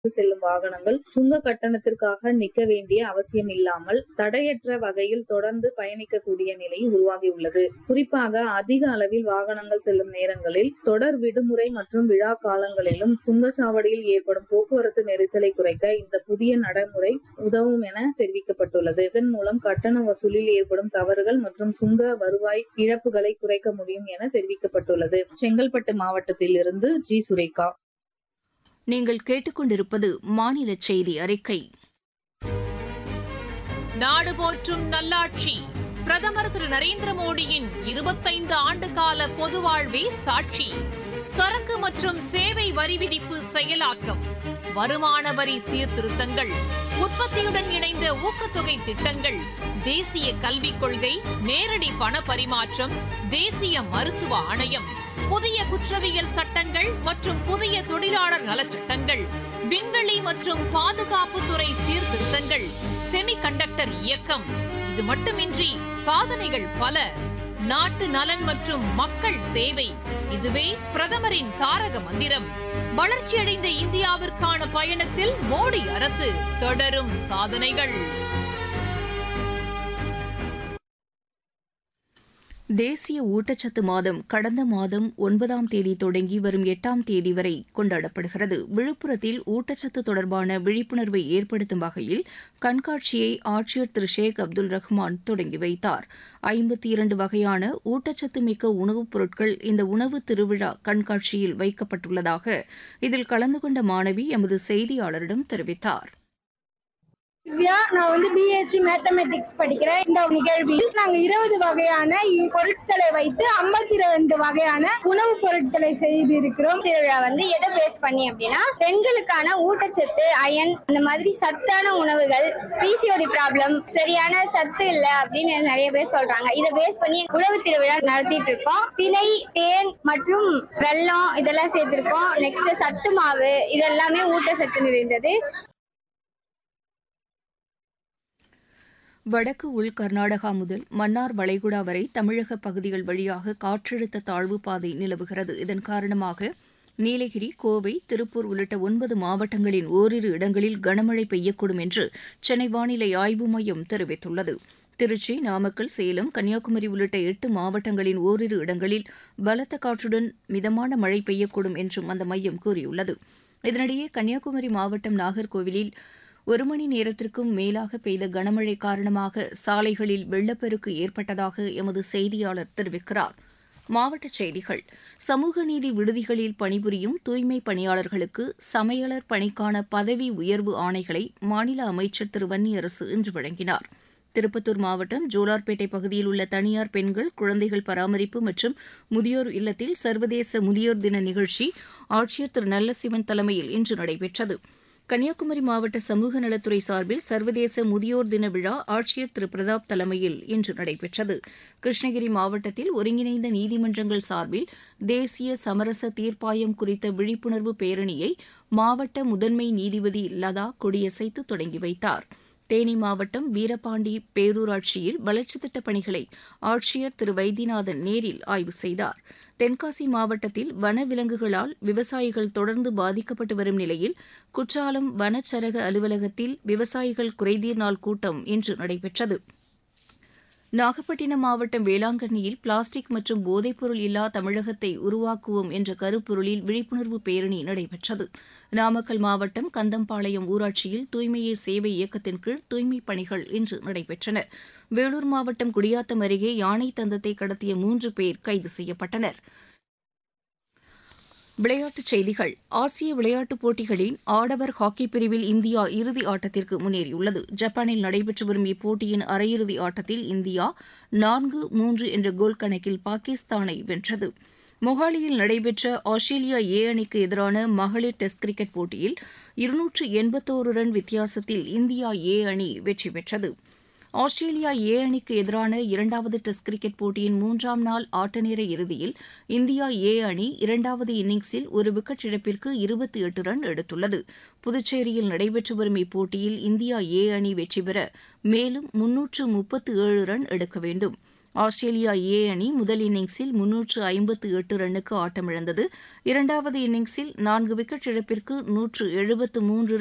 செல்லும் வாகனங்கள் சுங்க கட்டணத்திற்காக நிற்க வேண்டிய அவசியம் இல்லாமல் தடையற்ற வகையில் தொடர்ந்து பயணிக்கக்கூடிய நிலை உருவாகியுள்ளது குறிப்பாக அதிக அளவில் வாகனங்கள் செல்லும் நேரங்களில் தொடர் விடுமுறை மற்றும் விழா காலங்களிலும் சுங்கச்சாவடியில் ஏற்படும் போக்குவரத்து நெரிசலை குறைக்க இந்த புதிய நடைமுறை உதவும் என தெரிவிக்கப்பட்டுள்ளது இதன் மூலம் கட்டண வசூலில் ஏற்படும் தவறுகள் மற்றும் சுங்க வருவாய் இழப்புகளை குறைக்க முடியும் என தெரிவிக்கப்பட்டுள்ளது செங்கல்பட்டு மாவட்டத்தில் இருந்து ஜி சுரேகா நீங்கள் கேட்டுக்கொண்டிருப்பது மாநில செய்தி அறிக்கை நாடு போற்றும் நல்லாட்சி பிரதமர் திரு நரேந்திர மோடியின் இருபத்தைந்து ஆண்டு கால பொது வாழ்வே சாட்சி சரக்கு மற்றும் சேவை வரி விதிப்பு செயலாக்கம் வருமான வரி சீர்திருத்தங்கள் உற்பத்தியுடன் இணைந்த ஊக்கத்தொகை திட்டங்கள் தேசிய கல்விக் கொள்கை நேரடி பண பரிமாற்றம் தேசிய மருத்துவ ஆணையம் புதிய குற்றவியல் சட்டங்கள் மற்றும் புதிய தொழிலாளர் நலச்சட்டங்கள் விண்வெளி மற்றும் பாதுகாப்புத்துறை சீர்திருத்தங்கள் செமிகண்டக்டர் இயக்கம் இது மட்டுமின்றி சாதனைகள் பல நாட்டு நலன் மற்றும் மக்கள் சேவை இதுவே பிரதமரின் தாரக மந்திரம் வளர்ச்சியடைந்த இந்தியாவிற்கான பயணத்தில் மோடி அரசு தொடரும் சாதனைகள் தேசிய ஊட்டச்சத்து மாதம் கடந்த மாதம் ஒன்பதாம் தேதி தொடங்கி வரும் எட்டாம் தேதி வரை கொண்டாடப்படுகிறது விழுப்புரத்தில் ஊட்டச்சத்து தொடர்பான விழிப்புணர்வை ஏற்படுத்தும் வகையில் கண்காட்சியை ஆட்சியர் திரு ஷேக் அப்துல் ரஹ்மான் தொடங்கி வைத்தார் ஐம்பத்தி இரண்டு வகையான ஊட்டச்சத்து மிக்க உணவுப் பொருட்கள் இந்த உணவு திருவிழா கண்காட்சியில் வைக்கப்பட்டுள்ளதாக இதில் கலந்து கொண்ட மாணவி எமது செய்தியாளரிடம் தெரிவித்தார் திவ்யா நான் வந்து பிஎஸ்சி மேத்தமெட்டிக்ஸ் படிக்கிறேன் இந்த நிகழ்வில் நாங்க இருபது வகையான இ- பொருட்களை வைத்து ஐம்பத்தி ரெண்டு வகையான உணவுப் பொருட்களை செய்து இருக்கிறோம் திருவிழா வந்து எதை பேஸ் பண்ணி அப்படின்னா பெண்களுக்கான ஊட்டச்சத்து அயன் அந்த மாதிரி சத்தான உணவுகள் பிசிஓடி ப்ராப்ளம் சரியான சத்து இல்ல அப்படின்னு நிறைய பேர் சொல்றாங்க இதை பேஸ் பண்ணி உணவு திருவிழா நடத்திட்டு இருக்கோம் திணை தேன் மற்றும் வெல்லம் இதெல்லாம் சேர்த்திருக்கோம் நெக்ஸ்ட் சத்து மாவு இதெல்லாமே ஊட்டச்சத்து நிறைந்தது வடக்கு உள் கர்நாடகா முதல் மன்னார் வளைகுடா வரை தமிழக பகுதிகள் வழியாக காற்றழுத்த தாழ்வு பாதை நிலவுகிறது இதன் காரணமாக நீலகிரி கோவை திருப்பூர் உள்ளிட்ட ஒன்பது மாவட்டங்களின் ஓரிரு இடங்களில் கனமழை பெய்யக்கூடும் என்று சென்னை வானிலை ஆய்வு மையம் தெரிவித்துள்ளது திருச்சி நாமக்கல் சேலம் கன்னியாகுமரி உள்ளிட்ட எட்டு மாவட்டங்களின் ஓரிரு இடங்களில் பலத்த காற்றுடன் மிதமான மழை பெய்யக்கூடும் என்றும் அந்த மையம் கூறியுள்ளது இதனிடையே கன்னியாகுமரி மாவட்டம் நாகர்கோவிலில் ஒரு மணி நேரத்திற்கும் மேலாக பெய்த கனமழை காரணமாக சாலைகளில் வெள்ளப்பெருக்கு ஏற்பட்டதாக எமது செய்தியாளர் தெரிவிக்கிறார் மாவட்டச் செய்திகள் சமூக நீதி விடுதிகளில் பணிபுரியும் தூய்மை பணியாளர்களுக்கு சமையலர் பணிக்கான பதவி உயர்வு ஆணைகளை மாநில அமைச்சர் திரு வன்னியரசு இன்று வழங்கினார் திருப்பத்தூர் மாவட்டம் ஜோலார்பேட்டை பகுதியில் உள்ள தனியார் பெண்கள் குழந்தைகள் பராமரிப்பு மற்றும் முதியோர் இல்லத்தில் சர்வதேச முதியோர் தின நிகழ்ச்சி ஆட்சியர் திரு நல்லசிவன் தலைமையில் இன்று நடைபெற்றது கன்னியாகுமரி மாவட்ட சமூக நலத்துறை சார்பில் சர்வதேச முதியோர் தின விழா ஆட்சியர் திரு பிரதாப் தலைமையில் இன்று நடைபெற்றது கிருஷ்ணகிரி மாவட்டத்தில் ஒருங்கிணைந்த நீதிமன்றங்கள் சார்பில் தேசிய சமரச தீர்ப்பாயம் குறித்த விழிப்புணர்வு பேரணியை மாவட்ட முதன்மை நீதிபதி லதா கொடியசைத்து தொடங்கி வைத்தார் தேனி மாவட்டம் வீரபாண்டி பேரூராட்சியில் வளர்ச்சித் திட்டப் பணிகளை ஆட்சியர் திரு வைத்தியநாதன் நேரில் ஆய்வு செய்தார் தென்காசி மாவட்டத்தில் வனவிலங்குகளால் விவசாயிகள் தொடர்ந்து பாதிக்கப்பட்டு வரும் நிலையில் குற்றாலம் வனச்சரக அலுவலகத்தில் விவசாயிகள் குறைதீர் நாள் கூட்டம் இன்று நடைபெற்றது நாகப்பட்டினம் மாவட்டம் வேளாங்கண்ணியில் பிளாஸ்டிக் மற்றும் போதைப்பொருள் இல்லா தமிழகத்தை உருவாக்குவோம் என்ற கருப்பொருளில் விழிப்புணர்வு பேரணி நடைபெற்றது நாமக்கல் மாவட்டம் கந்தம்பாளையம் ஊராட்சியில் தூய்மையே சேவை இயக்கத்தின் கீழ் தூய்மைப் பணிகள் இன்று நடைபெற்றன வேலூர் மாவட்டம் குடியாத்தம் அருகே யானை தந்தத்தை கடத்திய மூன்று பேர் கைது செய்யப்பட்டனர் விளையாட்டுச் செய்திகள் ஆசிய விளையாட்டுப் போட்டிகளின் ஆடவர் ஹாக்கி பிரிவில் இந்தியா இறுதி ஆட்டத்திற்கு முன்னேறியுள்ளது ஜப்பானில் நடைபெற்று வரும் இப்போட்டியின் அரையிறுதி ஆட்டத்தில் இந்தியா நான்கு மூன்று என்ற கோல் கணக்கில் பாகிஸ்தானை வென்றது மொஹாலியில் நடைபெற்ற ஆஸ்திரேலியா ஏ அணிக்கு எதிரான மகளிர் டெஸ்ட் கிரிக்கெட் போட்டியில் இருநூற்று எண்பத்தோரு ரன் வித்தியாசத்தில் இந்தியா ஏ அணி வெற்றி பெற்றது ஆஸ்திரேலியா ஏ அணிக்கு எதிரான இரண்டாவது டெஸ்ட் கிரிக்கெட் போட்டியின் மூன்றாம் நாள் ஆட்டநேர இறுதியில் இந்தியா ஏ அணி இரண்டாவது இன்னிங்ஸில் ஒரு விக்கெட் இழப்பிற்கு இருபத்தி எட்டு ரன் எடுத்துள்ளது புதுச்சேரியில் நடைபெற்று வரும் இப்போட்டியில் இந்தியா ஏ அணி வெற்றி பெற மேலும் முன்னூற்று முப்பத்து ஏழு ரன் எடுக்க வேண்டும் ஆஸ்திரேலியா ஏ அணி முதல் இன்னிங்ஸில் முன்னூற்று ஐம்பத்து எட்டு ரன்னுக்கு ஆட்டமிழந்தது இரண்டாவது இன்னிங்ஸில் நான்கு விக்கெட் இழப்பிற்கு நூற்று எழுபத்து மூன்று